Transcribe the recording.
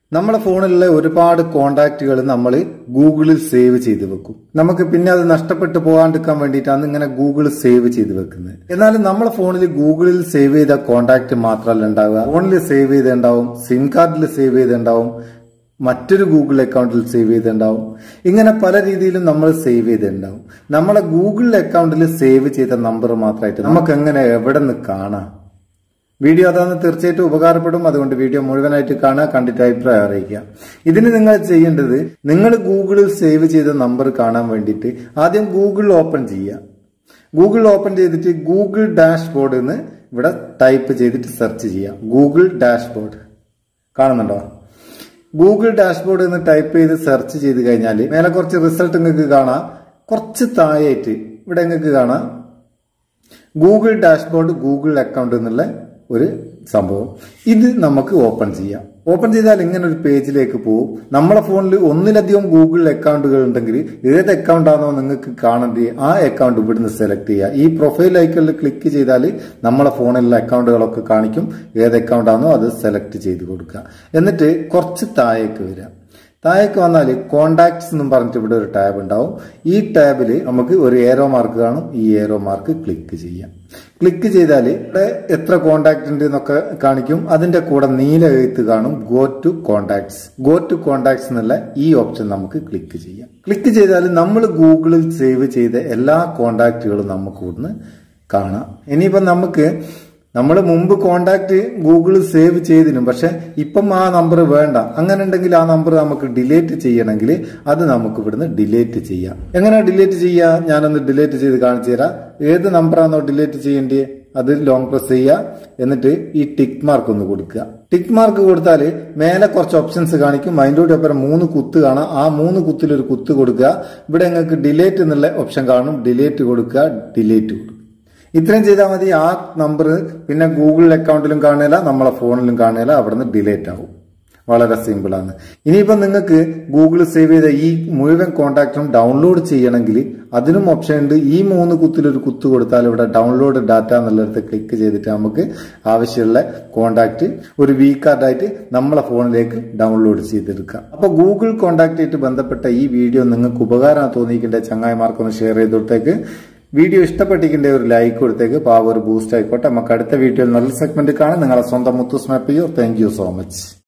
നമ്മുടെ ഫോണിലുള്ള ഒരുപാട് കോണ്ടാക്റ്റുകൾ നമ്മൾ ഗൂഗിളിൽ സേവ് ചെയ്ത് വെക്കും നമുക്ക് പിന്നെ അത് നഷ്ടപ്പെട്ടു പോകാണ്ടിരിക്കാൻ വേണ്ടിയിട്ടാണ് ഇങ്ങനെ ഗൂഗിൾ സേവ് ചെയ്ത് വെക്കുന്നത് എന്നാലും നമ്മളെ ഫോണിൽ ഗൂഗിളിൽ സേവ് ചെയ്ത കോണ്ടാക്ട് മാത്രമല്ല ഉണ്ടാവുക ഫോണിൽ സേവ് ചെയ്തുണ്ടാവും സിം കാർഡിൽ സേവ് ചെയ്തുണ്ടാവും മറ്റൊരു ഗൂഗിൾ അക്കൗണ്ടിൽ സേവ് ചെയ്തിട്ടുണ്ടാവും ഇങ്ങനെ പല രീതിയിലും നമ്മൾ സേവ് ചെയ്തിട്ടുണ്ടാവും നമ്മളെ ഗൂഗിൾ അക്കൗണ്ടിൽ സേവ് ചെയ്ത നമ്പർ മാത്രമായിട്ട് നമുക്ക് എങ്ങനെ എവിടെ നിന്ന് കാണാം വീഡിയോ അതാണ് തീർച്ചയായിട്ടും ഉപകാരപ്പെടും അതുകൊണ്ട് വീഡിയോ മുഴുവനായിട്ട് കാണുക കണ്ടിട്ട് അഭിപ്രായം അറിയിക്കുക ഇതിന് നിങ്ങൾ ചെയ്യേണ്ടത് നിങ്ങൾ ഗൂഗിളിൽ സേവ് ചെയ്ത നമ്പർ കാണാൻ വേണ്ടിയിട്ട് ആദ്യം ഗൂഗിൾ ഓപ്പൺ ചെയ്യുക ഗൂഗിൾ ഓപ്പൺ ചെയ്തിട്ട് ഗൂഗിൾ ഡാഷ്ബോർഡ് എന്ന് ഇവിടെ ടൈപ്പ് ചെയ്തിട്ട് സെർച്ച് ചെയ്യുക ഗൂഗിൾ ഡാഷ്ബോർഡ് കാണുന്നുണ്ടോ ഗൂഗിൾ ഡാഷ്ബോർഡ് എന്ന് ടൈപ്പ് ചെയ്ത് സെർച്ച് ചെയ്ത് കഴിഞ്ഞാൽ മേലെ കുറച്ച് റിസൾട്ട് നിങ്ങൾക്ക് കാണാം കുറച്ച് താഴെയായിട്ട് ഇവിടെ നിങ്ങൾക്ക് കാണാം ഗൂഗിൾ ഡാഷ്ബോർഡ് ഗൂഗിൾ അക്കൗണ്ട് എന്നുള്ള ഒരു സംഭവം ഇത് നമുക്ക് ഓപ്പൺ ചെയ്യാം ഓപ്പൺ ചെയ്താൽ ഇങ്ങനെ ഒരു പേജിലേക്ക് പോകും നമ്മളെ ഫോണിൽ ഒന്നിലധികം ഗൂഗിൾ അക്കൗണ്ടുകൾ ഉണ്ടെങ്കിൽ ഏത് അക്കൗണ്ട് ആണോ നിങ്ങൾക്ക് കാണേണ്ടത് ആ അക്കൗണ്ട് ഇവിടുന്ന് സെലക്ട് ചെയ്യുക ഈ പ്രൊഫൈൽ ഐക്കണിൽ ക്ലിക്ക് ചെയ്താൽ നമ്മളെ ഫോണിലുള്ള അക്കൗണ്ടുകളൊക്കെ കാണിക്കും ഏത് അക്കൗണ്ട് ആണോ അത് സെലക്ട് ചെയ്ത് കൊടുക്കുക എന്നിട്ട് കുറച്ച് താഴേക്ക് വരിക താഴേക്ക് വന്നാൽ കോണ്ടാക്ട്സ് എന്നും പറഞ്ഞിട്ട് ഇവിടെ ഒരു ടാബ് ഉണ്ടാവും ഈ ടാബിൽ നമുക്ക് ഒരു ഏറോ മാർക്ക് കാണും ഈ ഏറോ മാർക്ക് ക്ലിക്ക് ചെയ്യാം ക്ലിക്ക് ചെയ്താൽ ഇവിടെ എത്ര കോണ്ടാക്ട് ഉണ്ട് എന്നൊക്കെ കാണിക്കും അതിന്റെ കൂടെ നീല എഴുത്ത് കാണും go to contacts go to contacts എന്നുള്ള ഈ ഓപ്ഷൻ നമുക്ക് ക്ലിക്ക് ചെയ്യാം ക്ലിക്ക് ചെയ്താൽ നമ്മൾ ഗൂഗിളിൽ സേവ് ചെയ്ത എല്ലാ കോണ്ടാക്റ്റുകളും നമുക്ക് ഇവിടുന്ന് കാണാം ഇനിയിപ്പം നമുക്ക് നമ്മൾ മുമ്പ് കോണ്ടാക്ട് ഗൂഗിളിൽ സേവ് ചെയ്തിനും പക്ഷെ ഇപ്പം ആ നമ്പർ വേണ്ട അങ്ങനെ ഉണ്ടെങ്കിൽ ആ നമ്പർ നമുക്ക് ഡിലീറ്റ് ചെയ്യണമെങ്കിൽ അത് നമുക്ക് ഇവിടുന്ന് ഡിലീറ്റ് ചെയ്യാം എങ്ങനെ ഡിലീറ്റ് ചെയ്യാ ഞാനൊന്ന് ഡിലീറ്റ് ചെയ്ത് കാണിച്ചു തരാം ഏത് നമ്പറാണോ ഡിലീറ്റ് ചെയ്യേണ്ടത് അത് ലോങ് പ്രസ് ചെയ്യുക എന്നിട്ട് ഈ ടിക്ക് മാർക്ക് ഒന്ന് കൊടുക്കുക ടിക്ക് മാർക്ക് കൊടുത്താൽ മേലെ കുറച്ച് ഓപ്ഷൻസ് കാണിക്കും അതിൻ്റെ കൂടെ ഒപ്പം മൂന്ന് കുത്ത് കാണാം ആ മൂന്ന് കുത്തിൽ ഒരു കുത്ത് കൊടുക്കുക ഇവിടെ നിങ്ങൾക്ക് ഡിലേറ്റ് എന്നുള്ള ഓപ്ഷൻ കാണും ഡിലേറ്റ് കൊടുക്കുക ഡിലേറ്റ് കൊടുക്കുക ഇത്രയും ചെയ്താൽ മതി ആ നമ്പർ പിന്നെ ഗൂഗിൾ അക്കൗണ്ടിലും കാണില്ല നമ്മളെ ഫോണിലും കാണില്ല അവിടുന്ന് ഡിലേറ്റ് ആവും വളരെ സിമ്പിളാണ് ഇനിയിപ്പം നിങ്ങൾക്ക് ഗൂഗിൾ സേവ് ചെയ്ത ഈ മുഴുവൻ കോണ്ടാക്റ്റും ഡൗൺലോഡ് ചെയ്യണമെങ്കിൽ അതിനും ഓപ്ഷൻ ഉണ്ട് ഈ മൂന്ന് കുത്തിലൊരു കുത്ത് കൊടുത്താൽ ഇവിടെ ഡൗൺലോഡ് ഡാറ്റ എന്നുള്ളിടത്ത് ക്ലിക്ക് ചെയ്തിട്ട് നമുക്ക് ആവശ്യമുള്ള കോണ്ടാക്ട് ഒരു വി കാർഡായിട്ട് നമ്മളെ ഫോണിലേക്ക് ഡൗൺലോഡ് ചെയ്തെടുക്കാം അപ്പോൾ ഗൂഗിൾ കോണ്ടാക്ട് ആയിട്ട് ബന്ധപ്പെട്ട ഈ വീഡിയോ നിങ്ങൾക്ക് ഉപകാരം തോന്നിയിക്കേണ്ട ചങ്ങായിമാർക്കൊന്ന് ഷെയർ ചെയ്ത് കൊടുത്തേക്ക് വീഡിയോ ഇഷ്ടപ്പെട്ടിരിക്കേണ്ട ഒരു ലൈക്ക് കൊടുത്തേക്ക് പാവ ഒരു ബൂസ്റ്റ് ആയിക്കോട്ടെ നമുക്ക് അടുത്ത വീഡിയോയിൽ നല്ല സെഗ്മെന്റ് കാണാം നിങ്ങളെ സ്വന്തം മുത്തുസ് മാപ്പ് ചെയ്യോ താങ്ക് യു സോ മച്ച്